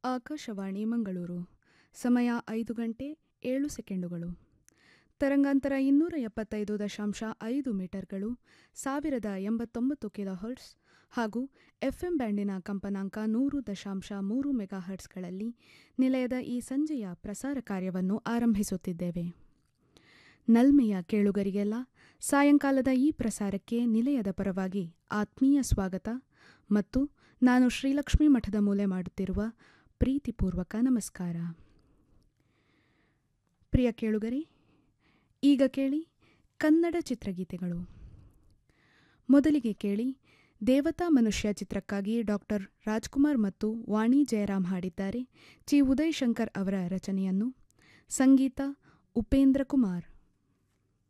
ಆಕಾಶವಾಣಿ ಮಂಗಳೂರು ಸಮಯ ಐದು ಗಂಟೆ ಏಳು ಸೆಕೆಂಡುಗಳು ತರಂಗಾಂತರ ಇನ್ನೂರ ಎಪ್ಪತ್ತೈದು ದಶಾಂಶ ಐದು ಮೀಟರ್ಗಳು ಸಾವಿರದ ಎಂಬತ್ತೊಂಬತ್ತು ಕಿಲೋಹರ್ಟ್ಸ್ ಹಾಗೂ ಎಫ್ಎಂ ಬ್ಯಾಂಡಿನ ಕಂಪನಾಂಕ ನೂರು ದಶಾಂಶ ಮೂರು ಮೆಗಾಹರ್ಟ್ಸ್ಗಳಲ್ಲಿ ನಿಲಯದ ಈ ಸಂಜೆಯ ಪ್ರಸಾರ ಕಾರ್ಯವನ್ನು ಆರಂಭಿಸುತ್ತಿದ್ದೇವೆ ನಲ್ಮೆಯ ಕೇಳುಗರಿಗೆಲ್ಲ ಸಾಯಂಕಾಲದ ಈ ಪ್ರಸಾರಕ್ಕೆ ನಿಲಯದ ಪರವಾಗಿ ಆತ್ಮೀಯ ಸ್ವಾಗತ ಮತ್ತು ನಾನು ಶ್ರೀಲಕ್ಷ್ಮೀ ಮಠದ ಮೂಲೆ ಮಾಡುತ್ತಿರುವ ಪ್ರೀತಿಪೂರ್ವಕ ನಮಸ್ಕಾರ ಪ್ರಿಯ ಕೇಳುಗರೆ ಈಗ ಕೇಳಿ ಕನ್ನಡ ಚಿತ್ರಗೀತೆಗಳು ಮೊದಲಿಗೆ ಕೇಳಿ ದೇವತಾ ಮನುಷ್ಯ ಚಿತ್ರಕ್ಕಾಗಿ ಡಾಕ್ಟರ್ ರಾಜ್ಕುಮಾರ್ ಮತ್ತು ವಾಣಿ ಜಯರಾಮ್ ಹಾಡಿದ್ದಾರೆ ಚಿ ಉದಯ್ ಶಂಕರ್ ಅವರ ರಚನೆಯನ್ನು ಸಂಗೀತ ಉಪೇಂದ್ರ ಕುಮಾರ್